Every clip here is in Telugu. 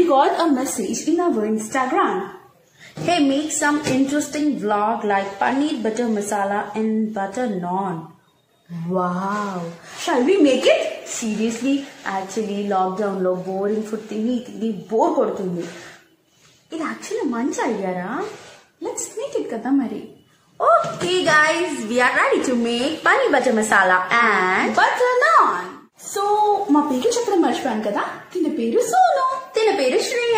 record a message in our Instagram. Hey, make some interesting vlog like paneer butter masala and butter naan. Wow. Shall we make it? Seriously, actually lockdown లో బోరింగ్ ఫుడ్ తిని తిని బోర్ కొడుతుంది ఇది యాక్చువల్లీ మంచి ఐడియారా లెట్స్ మేక్ ఇట్ కదా మరి okay guys we are ready to make paneer butter masala and butter naan so మా పేరు చెప్పడం మర్చిపోయాను కదా తిన పేరు సోను తిన పేరు శ్రేయ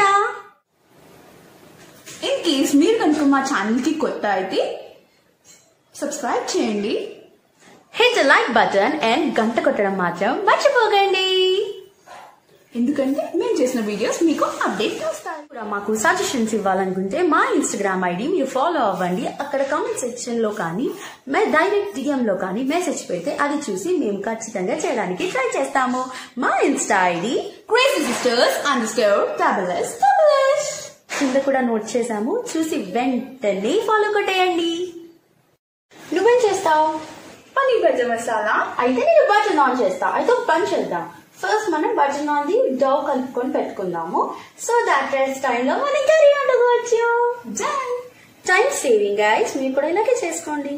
ఇన్ కేస్ మీరు కనుక మా ఛానల్ కి కొత్త అయితే సబ్స్క్రైబ్ చేయండి హిట్ లైక్ బటన్ అండ్ గంట కొట్టడం మాత్రం మర్చిపోకండి ఎందుకంటే మేము చేసిన వీడియోస్ మీకు అప్డేట్ వస్తాయి కూడా మాకు సజెషన్స్ ఇవ్వాలనుకుంటే మా ఇన్స్టాగ్రామ్ ఐడి మీరు ఫాలో అవ్వండి అక్కడ కామెంట్ సెక్షన్ లో కానీ మే డైరెక్ట్ డిఎం లో కానీ మెసేజ్ పెడితే అది చూసి మేము ఖచ్చితంగా చేయడానికి ట్రై చేస్తాము మా insta ID crazy sisters under score double S double S కింద కూడా నోట్ చేసాము చూసి వెంటనే ఫాలో కొట్టేయండి నువ్వేం చేస్తావు పన్నీర్ బటర్ మసాలా అయితే నేను బటర్ నాన్ చేస్తా అయితే ఒక పని చేద్దాం ఫస్ట్ మనం బటర్ నాన్ ది డౌ కలుపుకొని పెట్టుకుందాము సో దాట్ రెస్ట్ టైంలో మనం కర్రీ వండుకోవచ్చు టైం సేవింగ్ గైస్ మీరు కూడా ఇలాగే చేసుకోండి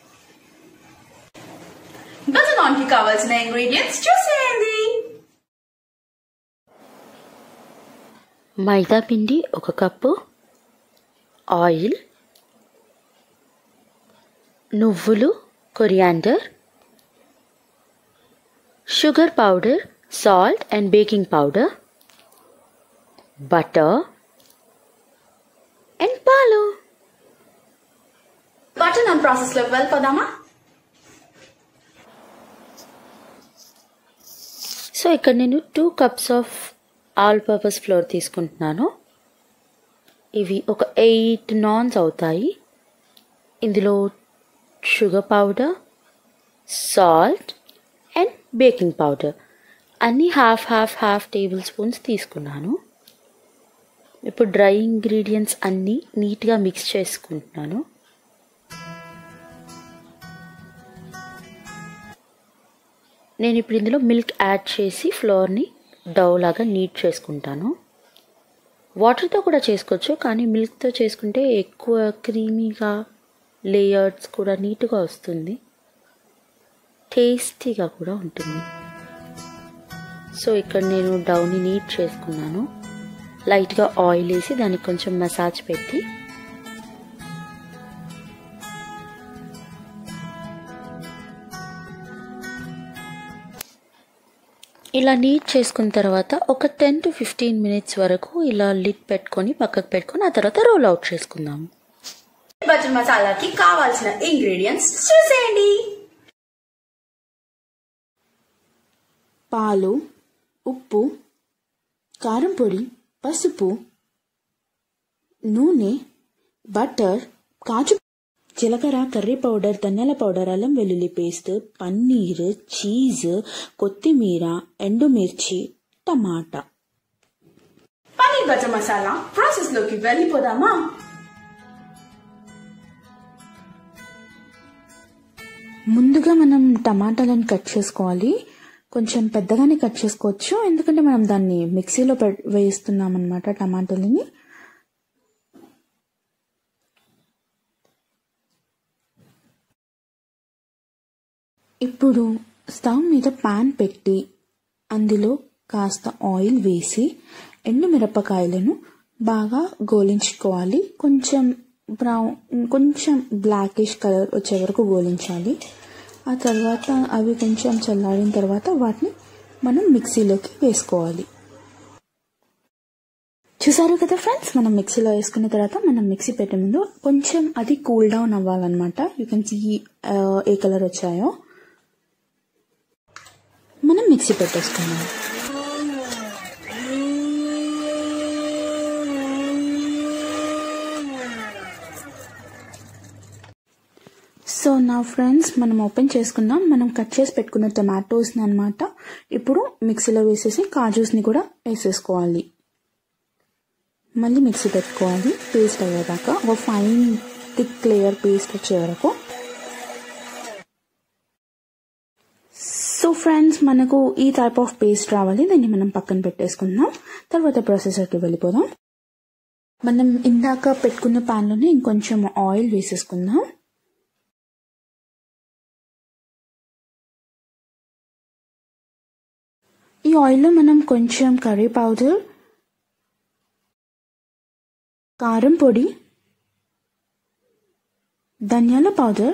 బటర్ నాన్ కి కావాల్సిన ఇంగ్రీడియంట్స్ చూసేయండి మైదా పిండి ఒక కప్పు ఆయిల్ నువ్వులు coriander sugar powder salt and baking powder butter and పాలు బటర్ నాన్ ప్రాసెస్ లోకి వెళ్ళిపోదామా సో ఇక్కడ నేను two cups of all purpose flour తీసుకుంటున్నాను ఇవి ఒక ఎయిట్ నాన్స్ అవుతాయి ఇందులో sugar powder salt and baking powder అన్నీ half half half table spoons తీసుకున్నాను ఇప్పుడు డ్రై ఇంగ్రీడియంట్స్ అన్నీ నీట్గా మిక్స్ చేసుకుంటున్నాను నేను ఇప్పుడు ఇందులో మిల్క్ యాడ్ చేసి ఫ్లోర్ని డవ్ లాగా నీట్ చేసుకుంటాను వాటర్తో కూడా చేసుకోవచ్చు కానీ మిల్క్తో చేసుకుంటే ఎక్కువ క్రీమీగా లేయర్స్ కూడా నీట్గా వస్తుంది టేస్టీగా కూడా ఉంటుంది సో ఇక్కడ నేను డౌని నీట్ చేసుకున్నాను లైట్గా ఆయిల్ వేసి దానికి కొంచెం మసాజ్ పెట్టి ఇలా నీట్ చేసుకున్న తర్వాత ఒక టెన్ టు ఫిఫ్టీన్ మినిట్స్ వరకు ఇలా లిడ్ పెట్టుకొని పక్కకు పెట్టుకొని ఆ తర్వాత రోల్ అవుట్ చేసుకుందాము బటర్ మసాలాకి కావాల్సిన ఇంగ్రీడియంట్స్ చూసేయండి పాలు ఉప్పు కారం పొడి పసుపు నూనె బటర్ కాజు జీలకర్ర కర్రీ పౌడర్ ధనియాల పౌడర్ అల్లం వెల్లుల్లి పేస్ట్ పన్నీర్ చీజ్ కొత్తిమీర ఎండుమిర్చి టమాటా పన్నీర్ బటర్ మసాలా ప్రాసెస్ లోకి వెళ్ళిపోదామా ముందుగా మనం టమాటాలను కట్ చేసుకోవాలి కొంచెం పెద్దగానే కట్ చేసుకోవచ్చు ఎందుకంటే మనం దాన్ని మిక్సీలో పె- వేస్తున్నాం అనమాట టమాటాలని ఇప్పుడు స్టవ్ మీద పాన్ పెట్టి అందులో కాస్త ఆయిల్ వేసి ఎండుమిరపకాయలను బాగా గోలించుకోవాలి కొంచెం బ్రౌన్ కొంచెం బ్లాకిష్ కలర్ వచ్చే వరకు గోలించాలి ఆ తర్వాత అవి కొంచెం చల్లారిన తర్వాత వాటిని మనం మిక్సీలోకి వేసుకోవాలి చూసారు కదా ఫ్రెండ్స్ మనం మిక్సీలో వేసుకున్న తర్వాత మనం మిక్సీ పెట్టే ముందు కొంచెం అది కూల్ డౌన్ అవ్వాలన్నమాట యూ కెన్ సీ ఏ కలర్ వచ్చాయో మనం మిక్సీ పెట్టేసుకున్నాం సో నా ఫ్రెండ్స్ మనం ఓపెన్ చేసుకున్నాం మనం కట్ చేసి పెట్టుకున్న టమాటోస్ని అనమాట ఇప్పుడు మిక్సీలో వేసేసి కాజూస్ని కూడా వేసేసుకోవాలి మళ్ళీ మిక్సీ పెట్టుకోవాలి పేస్ట్ అయ్యేదాకా ఒక ఫైన్ థిక్ లేయర్ పేస్ట్ వచ్చే వరకు సో ఫ్రెండ్స్ మనకు ఈ టైప్ ఆఫ్ పేస్ట్ రావాలి దాన్ని మనం పక్కన పెట్టేసుకుందాం తర్వాత ప్రాసెసర్కి వెళ్ళిపోదాం మనం ఇందాక పెట్టుకున్న ప్యాన్లోనే ఇంకొంచెం ఆయిల్ వేసేసుకుందాం ఈ ఆయిల్లో మనం కొంచెం కర్రీ పౌడర్ కారం పొడి ధనియాల పౌడర్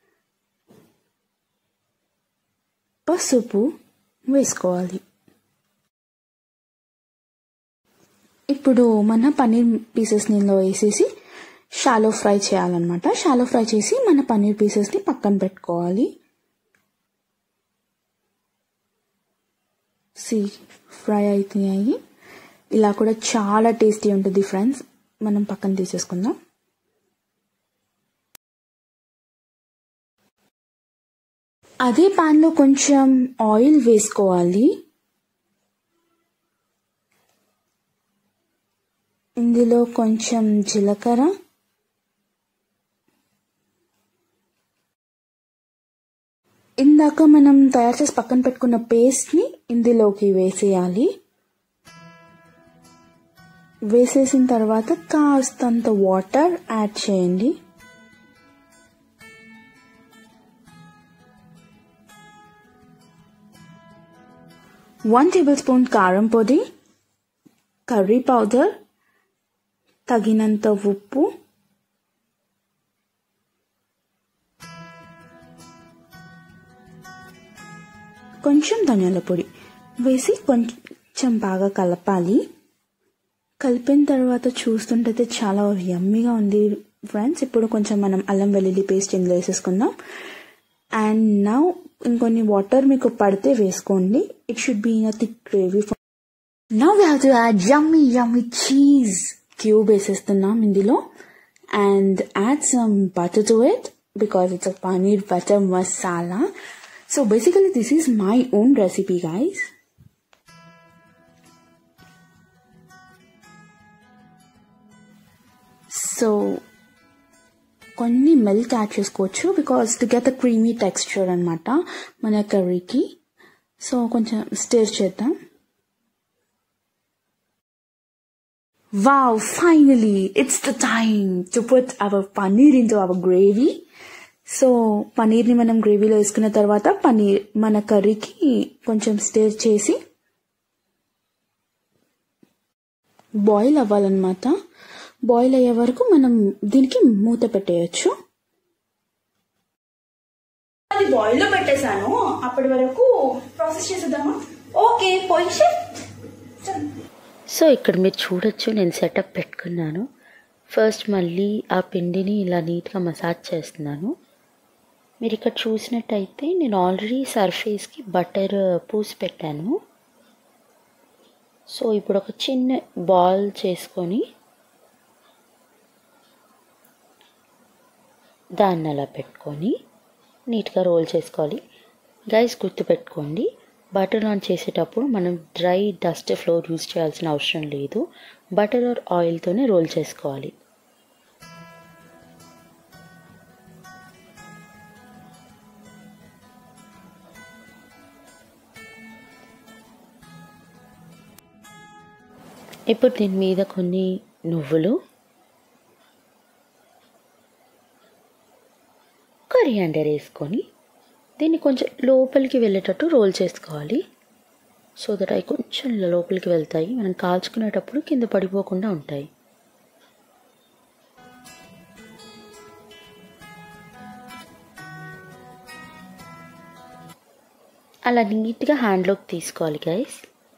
పసుపు వేసుకోవాలి ఇప్పుడు మన పన్నీర్ పీసెస్ నీళ్ళు వేసేసి షాలో ఫ్రై చేయాలన్నమాట షాలో ఫ్రై చేసి మన పన్నీర్ పీసెస్ని పక్కన పెట్టుకోవాలి సి ఫ్రై అవుతున్నాయి ఇలా కూడా చాలా టేస్టీ ఉంటుంది ఫ్రెండ్స్ మనం పక్కన తీసేసుకుందాం అదే ప్యాన్లో కొంచెం ఆయిల్ వేసుకోవాలి ఇందులో కొంచెం జీలకర్ర ఇందాక మనం తయారు చేసి పక్కన పెట్టుకున్న పేస్ట్ని ఇందులోకి వేసేయాలి వేసేసిన తర్వాత కాస్తంత వాటర్ యాడ్ చేయండి వన్ టేబుల్ స్పూన్ కారం పొడి కర్రీ పౌడర్ తగినంత ఉప్పు కొంచెం ధనియాల పొడి వేసి కొంచెం బాగా కలపాలి కలిపిన తర్వాత చూస్తుంటే చాలా యమ్మీగా ఉంది ఫ్రెండ్స్ ఇప్పుడు కొంచెం మనం అల్లం వెల్లుల్లి పేస్ట్ ఇందులో వేసేసుకుందాం అండ్ నౌ ఇంకొన్ని వాటర్ మీకు పడితే వేసుకోండి it should be in a thick gravy now we have to add yummy yummy cheese cube వేసేస్తున్నాం ఇందులో and add some butter to it because it's a paneer butter masala so basically this is my own recipe guys so కొన్ని మిల్క్ యాడ్ చేసుకోవచ్చు because to get the creamy texture అనమాట మన కర్రీకి సో కొంచెం స్టిర్ చేద్దాం Wow, finally, it's the time to put our paneer into our gravy. So పనీర్ని మనం గ్రేవీలో వేసుకున్న తర్వాత పనీర్ మన కర్రీకి కొంచెం స్టేర్ చేసి బాయిల్ అవ్వాలన్నమాట బాయిల్ అయ్యే వరకు మనం దీనికి మూత పెట్టేయచ్చు అది బాయిల్ లో పెట్టేశాను అప్పటి వరకు ప్రాసెస్ చేసేద్దామా ఓకే పొజిషన్ సో ఇక్కడ మీరు చూడొచ్చు నేను సెటప్ పెట్టుకున్నాను ఫస్ట్ మళ్ళీ ఆ పిండిని ఇలా నీట్గా మసాజ్ చేస్తున్నాను మీరు ఇక్కడ చూసినట్టయితే నేను ఆల్రెడీ సర్ఫేస్కి బటర్ పూసి పెట్టాను సో ఇప్పుడు ఒక చిన్న బాల్ చేసుకొని దాన్ని అలా పెట్టుకొని నీట్గా రోల్ చేసుకోవాలి గైస్ గుర్తుపెట్టుకోండి బటర్ ఆన్ చేసేటప్పుడు మనం డ్రై డస్ట్ ఫ్లోర్ యూజ్ చేయాల్సిన అవసరం లేదు బటర్ ఆర్ ఆయిల్తోనే రోల్ చేసుకోవాలి ఇప్పుడు దీని మీద కొన్ని నువ్వులు కరియాండర్ వేసుకొని దీన్ని కొంచెం లోపలికి వెళ్ళేటట్టు రోల్ చేసుకోవాలి సో దట్ అవి కొంచెం లోపలికి వెళ్తాయి మనం కాల్చుకునేటప్పుడు కింద పడిపోకుండా ఉంటాయి అలా నీట్గా హ్యాండ్లోకి తీసుకోవాలి గైస్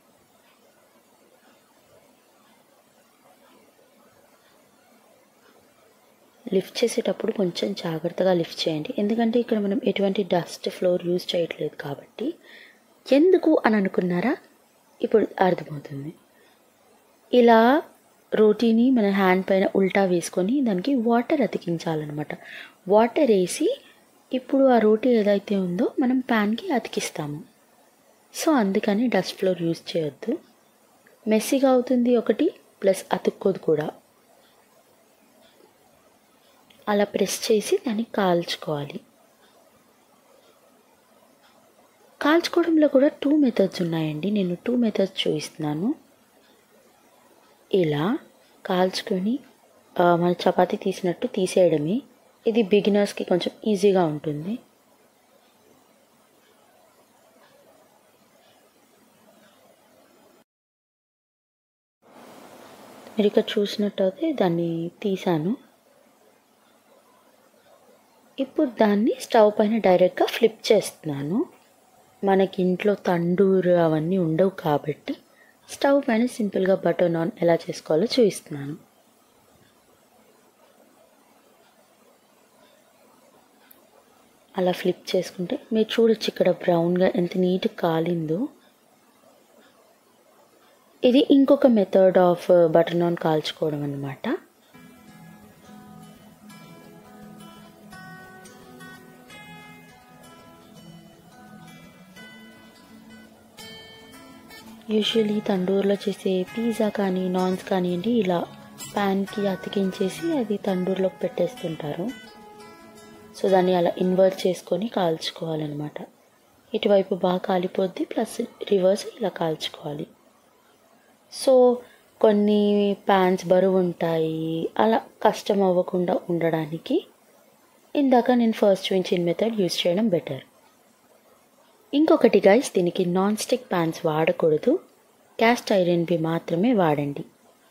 లిఫ్ట్ చేసేటప్పుడు కొంచెం జాగ్రత్తగా లిఫ్ట్ చేయండి ఎందుకంటే ఇక్కడ మనం ఎటువంటి డస్ట్ ఫ్లోర్ యూజ్ చేయట్లేదు కాబట్టి ఎందుకు అని అనుకున్నారా ఇప్పుడు అర్థమవుతుంది ఇలా రోటీని మన హ్యాండ్ పైన ఉల్టా వేసుకొని దానికి వాటర్ అతికించాలన్నమాట వాటర్ వేసి ఇప్పుడు ఆ రోటీ ఏదైతే ఉందో మనం ప్యాన్కి అతికిస్తాము సో అందుకని డస్ట్ ఫ్లోర్ యూజ్ చేయొద్దు మెస్సీగా అవుతుంది ఒకటి ప్లస్ అతుక్కోదు కూడా అలా ప్రెస్ చేసి దాన్ని కాల్చుకోవాలి కాల్చుకోవడంలో కూడా టూ మెథడ్స్ ఉన్నాయండి నేను టూ మెథడ్స్ చూపిస్తున్నాను ఇలా కాల్చుకొని ఆ, మన చపాతీ తీసినట్టు తీసేయడమే ఇది బిగినర్స్కి కొంచెం ఈజీగా ఉంటుంది మీరు ఇక్కడ చూసినట్టయితే దాన్ని తీసాను ఇప్పుడు దాన్ని స్టవ్ పైన డైరెక్ట్గా ఫ్లిప్ చేస్తున్నాను మనకి ఇంట్లో తండూరు అవన్నీ ఉండవు కాబట్టి స్టవ్ పైన సింపుల్గా బటర్ నాన్ ఎలా చేసుకోవాలో చూపిస్తున్నాను అలా ఫ్లిప్ చేసుకుంటే మీరు చూడొచ్చు ఇక్కడ బ్రౌన్గా ఎంత నీట్గా కాలిందో ఇది ఇంకొక మెథడ్ ఆఫ్ బటర్ నాన్ కాల్చుకోవడం అనమాట యూజువలీ తండూరులో చేసే పిజ్జా కానీ నాన్స్ కానివ్వండి ఇలా ప్యాన్కి అతికించేసి అది తండూరులోకి పెట్టేస్తుంటారు సో దాన్ని అలా ఇన్వర్ట్ చేసుకొని కాల్చుకోవాలన్నమాట ఇటువైపు బాగా కాలిపోద్ది ప్లస్ రివర్స్ ఇలా కాల్చుకోవాలి సో కొన్ని ప్యాన్స్ బరువు ఉంటాయి అలా కష్టం అవ్వకుండా ఉండడానికి ఇందాక నేను ఫస్ట్ చూపించిన మెథడ్ యూస్ చేయడం బెటర్ ఇంకొకటి గైస్ దీనికి నాన్ స్టిక్ ప్యాన్స్ వాడకూడదు క్యాస్ట్ ఐరన్వి మాత్రమే వాడండి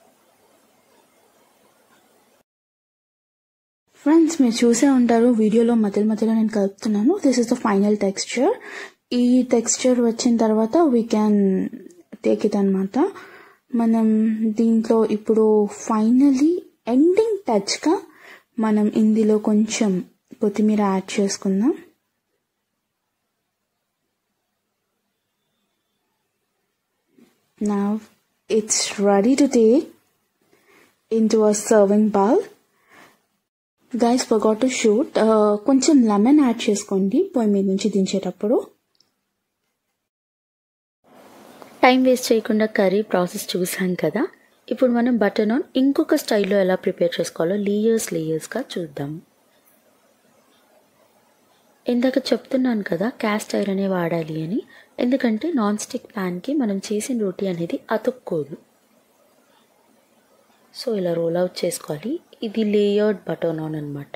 ఫ్రెండ్స్ మీరు చూసే ఉంటారు వీడియోలో మధ్య మధ్యలో నేను కలుపుతున్నాను this is the final texture ఈ టెక్స్చర్ వచ్చిన తర్వాత వీ క్యాన్ టేక్ ఇట్ అనమాట మనం దీంట్లో ఇప్పుడు ఫైనలీ ఎండింగ్ టచ్గా మనం ఇందులో కొంచెం కొత్తిమీర యాడ్ చేసుకుందాం Now it's ready to take into a serving bowl. Guys forgot to shoot కొంచెం లెమన్ యాడ్ చేసుకోండి పొయ్యి మీద నుంచి దించేటప్పుడు టైం వేస్ట్ చేయకుండా కర్రీ ప్రాసెస్ చూసాం కదా ఇప్పుడు మనం బటర్ నాన్ ఇంకొక స్టైల్లో ఎలా ప్రిపేర్ చేసుకోవాలో లేయర్స్ లేయర్స్గా చూద్దాం ఇందాక చెప్తున్నాను కదా క్యాస్ట్ ఐరనే వాడాలి అని ఎందుకంటే నాన్ స్టిక్ ప్యాన్కి మనం చేసిన రోటీ అనేది అతుక్కోదు సో ఇలా రోల్ అవుట్ చేసుకోవాలి ఇది లేయర్డ్ బటర్ నాన్ అనమాట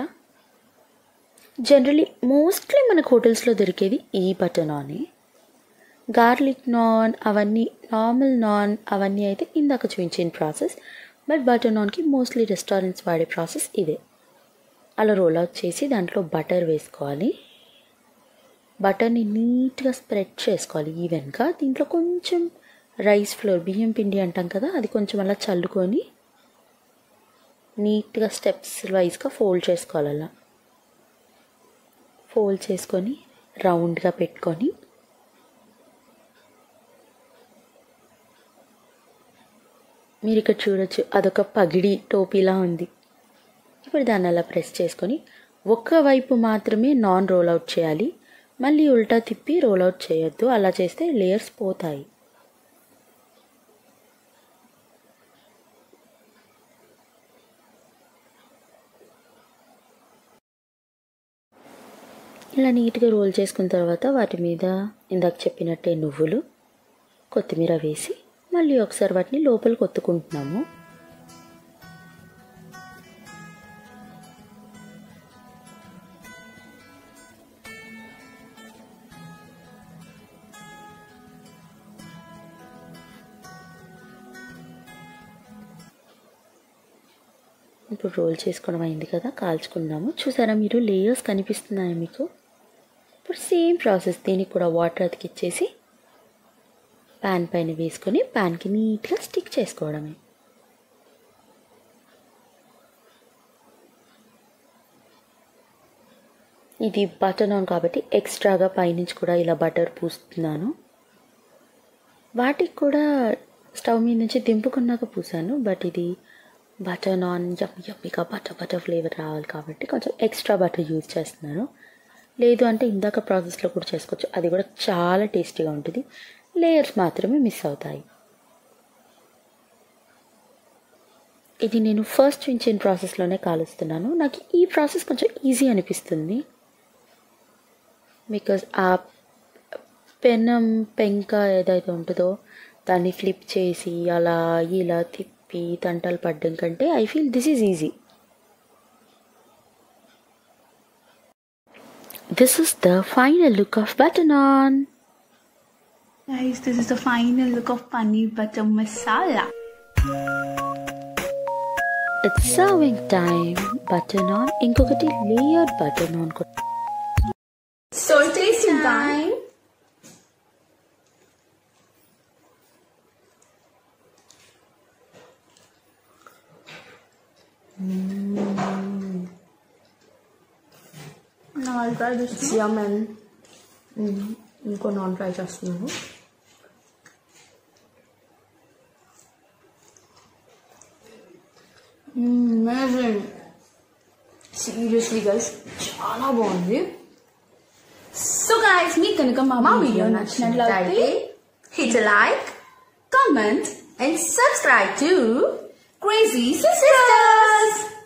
జనరలీ మోస్ట్లీ మనకు హోటల్స్లో దొరికేది ఈ బటర్ నానే గార్లిక్ నాన్ అవన్నీ నార్మల్ నాన్ అవన్నీ అయితే ఇందాక చూపించిన ప్రాసెస్ బట్ బటర్ నాన్కి మోస్ట్లీ రెస్టారెంట్స్ వాడే ప్రాసెస్ ఇదే అలా రోల్ అవుట్ చేసి దాంట్లో బటర్ వేసుకోవాలి బటర్ని నీట్గా స్ప్రెడ్ చేసుకోవాలి ఈవెన్గా దీంట్లో కొంచెం రైస్ ఫ్లోర్ బియ్యం పిండి అంటాం కదా అది కొంచెం అలా చల్లుకొని నీట్గా స్టెప్స్ వైజ్గా ఫోల్డ్ చేసుకోవాలి అలా ఫోల్డ్ చేసుకొని రౌండ్గా పెట్టుకొని మీరు ఇక్కడ చూడొచ్చు అదొక పగిడి టోపీలా ఉంది ఇప్పుడు దాన్ని అలా ప్రెస్ చేసుకొని ఒక్క వైపు మాత్రమే నాన్ రోల్ అవుట్ చేయాలి మళ్ళీ ఉల్టా తిప్పి రోల్ అవుట్ చేయొద్దు అలా చేస్తే లేయర్స్ పోతాయి ఇలా నీట్గా రోల్ చేసుకున్న తర్వాత వాటి మీద ఇందాక చెప్పినట్టే నువ్వులు కొత్తిమీర వేసి మళ్ళీ ఒకసారి వాటిని లోపలికి కొత్తుకుంటున్నాము ఇప్పుడు రోల్ చేసుకోవడం అయింది కదా కాల్చుకున్నాము చూసారా మీరు లేయర్స్ కనిపిస్తున్నాయా మీకు ఇప్పుడు సేమ్ ప్రాసెస్ దీనికి కూడా వాటర్ అతికిచ్చేసి ప్యాన్ పైన వేసుకొని ప్యాన్కి నీట్గా స్టిక్ చేసుకోవడమే ఇది బటర్ నాన్ కాబట్టి ఎక్స్ట్రాగా పైనుంచి కూడా ఇలా బటర్ పూస్తున్నాను వాటికి కూడా స్టవ్ మీద నుంచి దింపుకున్నాక పూసాను బట్ ఇది బటర్ నాన్ యమ్ యమ్మిగా బటర్ బటర్ ఫ్లేవర్ రావాలి కాబట్టి కొంచెం ఎక్స్ట్రా బటర్ యూజ్ చేస్తున్నాను లేదు అంటే ఇందాక ప్రాసెస్లో కూడా చేసుకోవచ్చు అది కూడా చాలా టేస్టీగా ఉంటుంది లేయర్స్ మాత్రమే మిస్ అవుతాయి ఇది నేను ఫస్ట్ చూపించిన ప్రాసెస్లోనే కాలుస్తున్నాను నాకు ఈ ప్రాసెస్ కొంచెం ఈజీ అనిపిస్తుంది బికాజ్ ఆ పెనం పెంక ఏదైతే ఉంటుందో దాన్ని ఫ్లిప్ చేసి అలా ఇలా తిప్పి తంటలు పడ్డం కంటే I feel this is easy this is the final look of butter naan Guys, this is the final look of paneer butter masala. It's serving time butter naan ఇంకొకటి layer butter naan So tasting time. Now I'll try this one. యమన్ ఇంకో నాన్ ట్రై చేస్తున్నాను అమేజింగ్ సీరియస్లీ గైస్ చాలా బాగుంది సో గాయస్ మీకు కనుక మా మా వీడియో వీడియో నచ్చినట్లయితే hit a like comment and subscribe to Crazy Sisters.